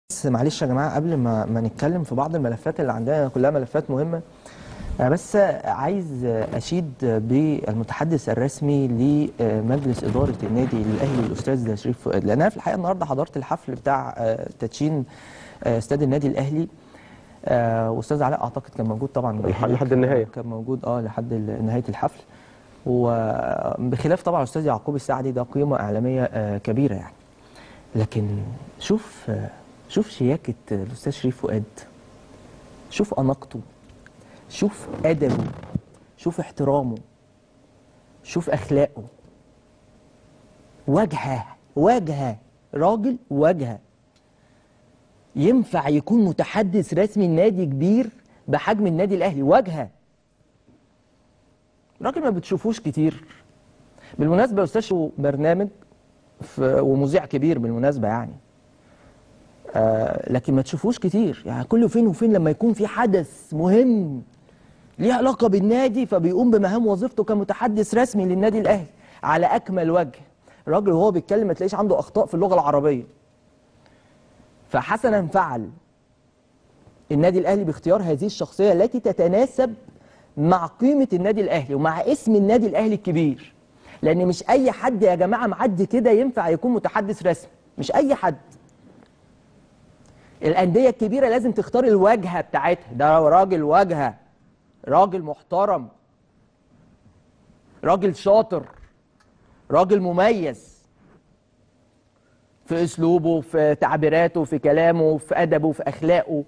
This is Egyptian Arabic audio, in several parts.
بس معلش يا جماعه قبل ما ما نتكلم في بعض الملفات اللي عندنا كلها ملفات مهمه انا بس عايز اشيد بالمتحدث الرسمي لمجلس اداره النادي الاهلي الاستاذ شريف فؤاد لان انا في الحقيقه النهارده حضرت الحفل بتاع تدشين استاد النادي الاهلي آه، واستاذ علاء اعتقد كان موجود طبعا لحد- لحد النهاية. كان موجود اه لحد ال- نهايه الحفل وبخلاف طبعا الاستاذ يعقوب السعدي ده قيمه اعلاميه آه، كبيره يعني لكن شوف آه، شوف شياكه الاستاذ شريف فؤاد شوف اناقته شوف ادبه شوف احترامه شوف اخلاقه واجهه واجهه راجل واجهه ينفع يكون متحدث رسمي لنادي كبير بحجم النادي الاهلي واجهه راجل ما بتشوفوش كتير بالمناسبه استاذ شو برنامج في ومذيع كبير بالمناسبه يعني آه لكن ما تشوفوش كتير يعني كل فين وفين لما يكون في حدث مهم ليه علاقه بالنادي فبيقوم بمهام وظيفته كمتحدث رسمي للنادي الاهلي على اكمل وجه الراجل وهو بيتكلم ما تلاقيش عنده اخطاء في اللغه العربيه فحسنا فعل النادي الاهلي باختيار هذه الشخصيه التي تتناسب مع قيمه النادي الاهلي ومع اسم النادي الاهلي الكبير لان مش اي حد يا جماعه معدي كده ينفع يكون متحدث رسمي مش اي حد الانديه الكبيره لازم تختار الواجهه بتاعتها ده راجل واجهه راجل محترم راجل شاطر راجل مميز في اسلوبه في تعبيراته في كلامه في ادبه في اخلاقه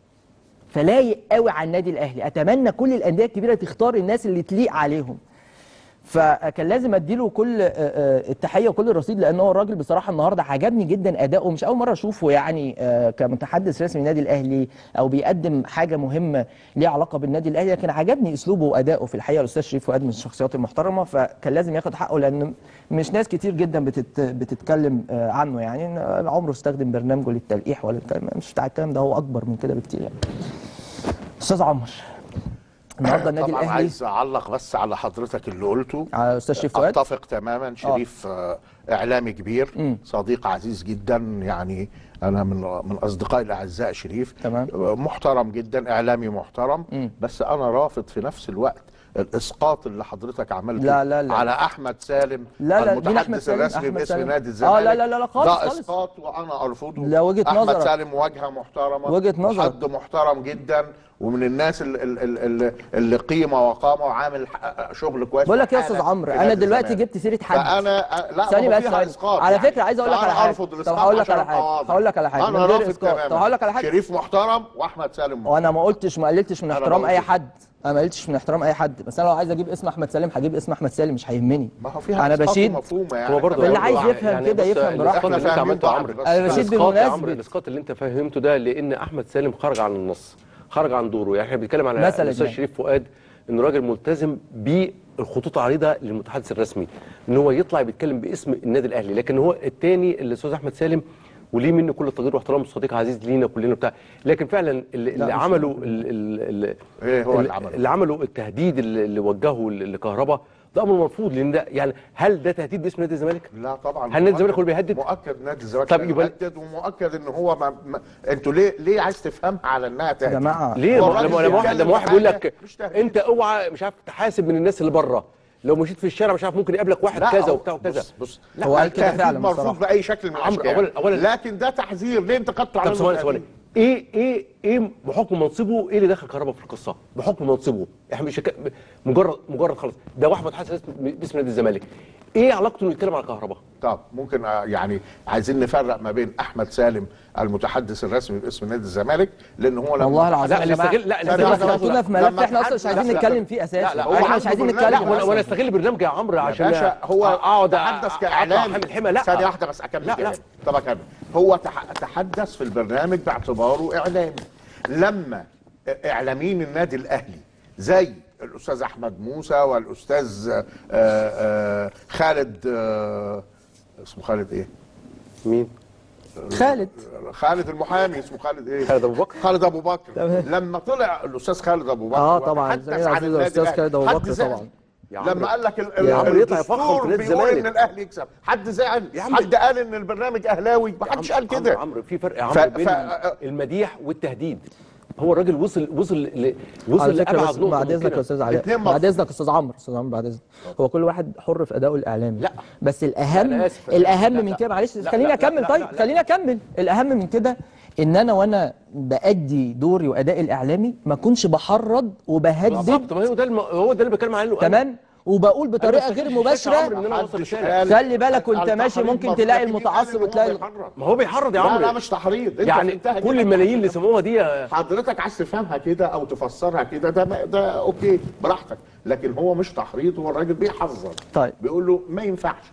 فلايق قوي على النادي الاهلي اتمنى كل الانديه الكبيره تختار الناس اللي تليق عليهم فكان لازم اديله كل آه، آه، التحيه وكل الرصيد لان هو الراجل بصراحه النهارده عجبني جدا اداؤه مش اول مره اشوفه يعني آه، كمتحدث رسمي النادي الاهلي او بيقدم حاجه مهمه ليها علاقه بالنادي الاهلي لكن عجبني اسلوبه واداؤه في الحقيقه الاستاذ شريف فؤاد من الشخصيات المحترمه فكان لازم ياخد حقه لان مش ناس كتير جدا بتت بتتكلم آه، عنه يعني إن عمره استخدم برنامجه للتلقيح ولا الكلام مش بتاع الكلام ده هو اكبر من كده بكتير يعني استاذ عمر النهارده النادي طبعا الاهلي عايز اعلق بس على حضرتك اللي قلته على الاستاذ شريف فؤاد اتفق تماما شريف آه. اعلامي كبير صديق عزيز جدا يعني انا من من اصدقائي الاعزاء شريف تمام. آه، محترم جدا اعلامي محترم بس انا رافض في نفس الوقت الاسقاط اللي حضرتك عملته لا، لا، لا. على احمد سالم لا، لا، مين أحمد المتحدث سالم؟ الرسمي أحمد باسم سالم. نادي آه، الزمالك لا، لا، لا، لا، خالص، ده خالص. اسقاط وانا ارفضه لا، وجهة احمد نظرك. سالم واجهه محترمه وجهة نظرك. حد محترم جدا ومن الناس اللي, اللي, اللي قيمه وقامه وعامل ح- شغل كويس بقول لك يا وحالة استاذ عمرو في انا نادي دلوقتي الزمالك. جبت سيره حد فانا لا ثاني ما هو بس فيها ثاني. اسقاط على يعني. فكره عايز اقول لك فأنا على حاجه ارفض طب الاسقاط هقول لك عشان على حاجه أبقى واضح. هقول لك على حاجه من انا غير رافض اسقاط تماما طب هقول لك على حاجه شريف محترم واحمد سالم محترم وانا ما قلتش ما قلتش من أنا احترام ما اي قلتش. حد انا ما قلتش من احترام اي حد بس انا لو عايز اجيب اسم احمد سالم هجيب اسم احمد سالم مش هيهمني ما هو فيها انا إسقاط بشيد مفهومه يعني هو برضه اللي برضه عايز يفهم كده بص، يفهم براحته. الاسقاط اللي انت فاهمين عملته يا بعض عمرو بس. أنا بشيد الاسقاط يا عمرو بمناسبة- الاسقاط اللي انت فهمته ده لان احمد سالم خرج عن النص خرج عن دوره يعني احنا بنتكلم على مثلاً الاستاذ يعني. شريف فؤاد انه راجل ملتزم بالخطوط العريضه للمتحدث الرسمي ان هو يطلع بيتكلم باسم النادي الاهلي لكن هو الثاني الاستاذ احمد سالم وليه منه كل التقدير واحترام صديق عزيز لينا كلنا بتاع لكن فعلا اللي, اللي مش عملوا ال- ال- ال- إيه هو اللي ال- عمله؟ اللي عملوا التهديد اللي اللي وجهه لكهرباء ده امر مرفوض لان ده يعني هل ده تهديد باسم نادي الزمالك؟ لا طبعا هل نادي الزمالك هو اللي مؤكد- بيهدد؟ مؤكد نادي الزمالك طب طب يبقى- بيهدد ومؤكد ان هو ما... ما... انتوا ليه ليه عايز تفهمها على انها تهديد يا جماعه ليه هو لما الراجل لما واحد بيتكلم لما واحد في بيقول حاجة لك مش تهديد. انت اوعى مش عارف تحاسب من الناس اللي بره لو مشيت في الشارع مش عارف ممكن يقابلك واحد لا، كذا هو- وبتاع وكذا بص بص لا، هو قال كده التهديد فعلا مرفوض بصراحة. باي شكل من عمرو، الاشكال أولاً- أولاً- لكن ده تحذير ليه انت قدت طب على ثواني ثواني ايه ايه ايه بحكم منصبه ايه اللي دخل كهرباء في القصه؟ بحكم منصبه احنا مش هك- مجرد مجرد خلاص ده واحد متحدث اسم- باسم نادي الزمالك ايه علاقته انه يتكلم على كهرباء؟ طب ممكن آه، يعني عايزين نفرق ما بين احمد سالم المتحدث الرسمي باسم نادي الزمالك لان هو لما والله العظيم لا يا اللي جماعة، يستغل لا اللي ثانية يستغل واحدة دخلتونا في ملف لما احنا اصلا مش تحدث- عايزين لا، نتكلم فيه اساسا لا، لا، هو احنا عنده مش عايزين برنامج. نتكلم لا وانا أصلاً. وانا استغل برنامج يا عمرو عشان باشا هو اقعد تحدث أ- كاعلامي أطلع حامل حمى لا ثانيه واحده بس اكمل لا، لا. كلامي. طب اكمل هو تح- تحدث في البرنامج باعتباره اعلامي لما اعلاميين النادي الاهلي زي الاستاذ احمد موسى والاستاذ آه، آه، خالد آه، اسمه خالد ايه مين؟ خالد خالد المحامي اسمه خالد ايه خالد أبو بكر. خالد ابو بكر تمام. لما طلع الاستاذ خالد ابو بكر آه طبعاً، وتحدث زميل عن عزيز النادي الأستاذ الأهلي، خالد أبو حد بكر زعل. طبعاً. يا عمرو. لما قال لك ال- ال- يا عمرو يطلع يفخر الدستور في نادي بيقول الزمالك. ان الاهلي يكسب حد زعل يا عم- حد قال ان البرنامج اهلاوي ما حدش قال كده عمرو عمرو في فرق يا ف- عمرو بين ف- المديح والتهديد هو الراجل وصل وصل ل... وصل على فكره لابعد بس نقطه بعد اذنك يا ممكنة. استاذ علاء اتنين بعد مصر. اذنك يا استاذ عمرو استاذ عمرو بعد اذنك هو كل واحد حر في ادائه الاعلامي لا. بس الاهم أنا آسف. الاهم لا، من لا. كده معلش لا، خليني لا، اكمل لا، طيب لا، لا. خليني اكمل الاهم من كده ان انا وانا بادي دوري وادائي الاعلامي ما اكونش بحرض وبهدد بالظبط ما هو ده الم... هو ده اللي بتكلم عنه تمام وبقول بطريقه أنا غير بستفيد الشاشة يا عمرو مباشره ان انا اوصل محدش رساله قال- خلي بالك وانت التحريض ماشي ممكن مفروض، تلاقي لكن مين المتعصب قال إن هو وتلاقي بيحرض؟ ما هو بيحرض يا لا عمرو لا مش تحريض انت يعني فهمتها كل كده. الملايين اللي سموها دي يا- حضرتك عايز تفهمها كده او تفسرها كده ده ما- ده اوكي براحتك لكن هو مش تحريض هو الراجل بيحذر طيب. بيقول له ما ينفعش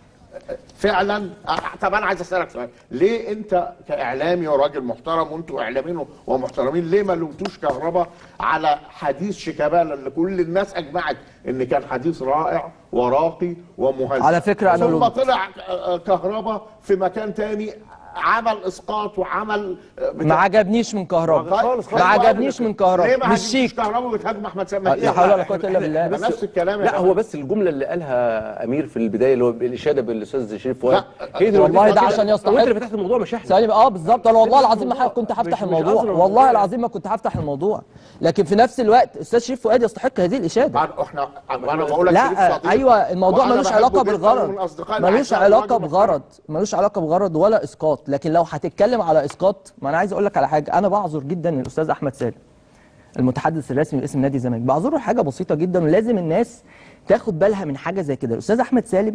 فعلا أه، طب انا عايز اسالك سؤال ليه انت كاعلامي وراجل محترم وانتوا اعلاميين ومحترمين ليه ما لومتوش كهربا على حديث شيكابالا اللي كل الناس اجمعت ان كان حديث رائع وراقي ومهذب على فكرة أنا ثم لومت. طلع أه، كهربا في مكان تاني عمل اسقاط وعمل أه، بتاع- ما عجبنيش من كهربا خالص ما خالص. عجبنيش من ليه كهربا ما مش هاجمتش شيك كهربا وبتهاجم احمد سامي لا حول ولا قوه الا بالله بس نفس الكلام يا لا جماعة. هو بس الجمله اللي قالها امير في البدايه اللي هو الاشاده بالاستاذ شريف فؤاد لا، هي دي والله اللي ده ودتنا عشان كده. يستحق. وانت اللي فتحت الموضوع مش احنا ثاني اه بالظبط انا والله مش العظيم ما الموضوع. كنت هفتح مش- مش الموضوع قصر والله الموضوع. العظيم ما كنت هفتح الموضوع لكن في نفس الوقت استاذ شريف فؤاد يستحق هذه الاشاده بعد احنا انا بقول لك شريف لا صديق، ايوه الموضوع وأنا ملوش بحبه علاقه جداً بالغرض ومن أصدقائي ملوش الأعزاء علاقه وراجل بغرض ملوش علاقه بغرض ولا اسقاط لكن لو هتتكلم على اسقاط ما انا عايز اقول لك على حاجه انا بعذر جدا الاستاذ احمد سالم المتحدث الرسمي باسم نادي الزمالك بعذره حاجه بسيطه جدا ولازم الناس تاخد بالها من حاجه زي كده الاستاذ احمد سالم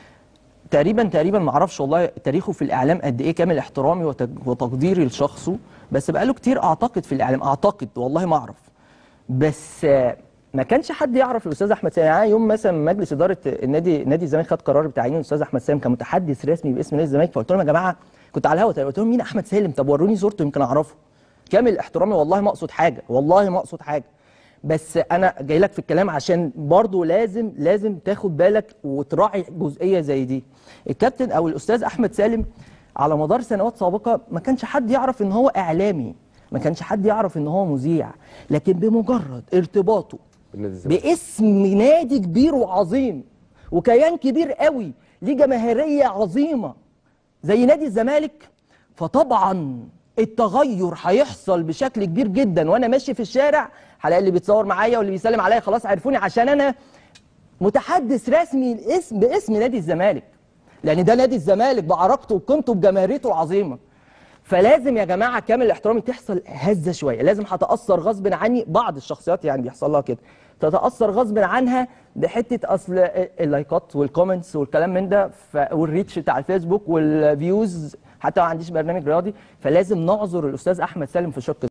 تقريبا تقريبا ما اعرفش والله تاريخه في الاعلام قد ايه كامل احترامي وتج- وتقديري لشخصه بس بقاله كتير اعتقد في الاعلام اعتقد والله ما اعرف بس آه، ما كانش حد يعرف الاستاذ احمد سامي يعني يوم مثلا مجلس اداره النادي نادي الزمالك خد قرار بتعيين الاستاذ احمد سامي كمتحدث رسمي باسم نادي الزمالك فقلت لهم يا جماعه كنت على الهوا تقريباً، قلت لهم مين احمد سالم طب وروني صورته يمكن اعرفه كامل احترامي والله ما اقصد حاجه والله ما اقصد حاجه بس انا جاي لك في الكلام عشان برضو لازم لازم تاخد بالك وتراعي جزئيه زي دي الكابتن او الاستاذ احمد سالم على مدار سنوات سابقه ما كانش حد يعرف ان هو اعلامي ما كانش حد يعرف ان هو مذيع لكن بمجرد ارتباطه بالنادي الزمالك. باسم نادي كبير وعظيم وكيان كبير قوي ليه جماهيريه عظيمه زي نادي الزمالك فطبعا التغير هيحصل بشكل كبير جدا وانا ماشي في الشارع هلاقي اللي بيتصور معايا واللي بيسلم عليا خلاص عرفوني عشان انا متحدث رسمي باسم باسم نادي الزمالك لان ده نادي الزمالك بعراقته وقيمته بجماهيريته العظيمه فلازم يا جماعه كامل احترامي تحصل هزه شويه لازم هتاثر غصب عني بعض الشخصيات يعني بيحصل لها كده تتاثر غصب عنها بحته اصل اللايكات والكومنتس والكلام من ده ف... والريتش بتاع الفيسبوك والفيوز حتى ما عنديش برنامج رياضي فلازم نعذر الاستاذ احمد سالم في الشق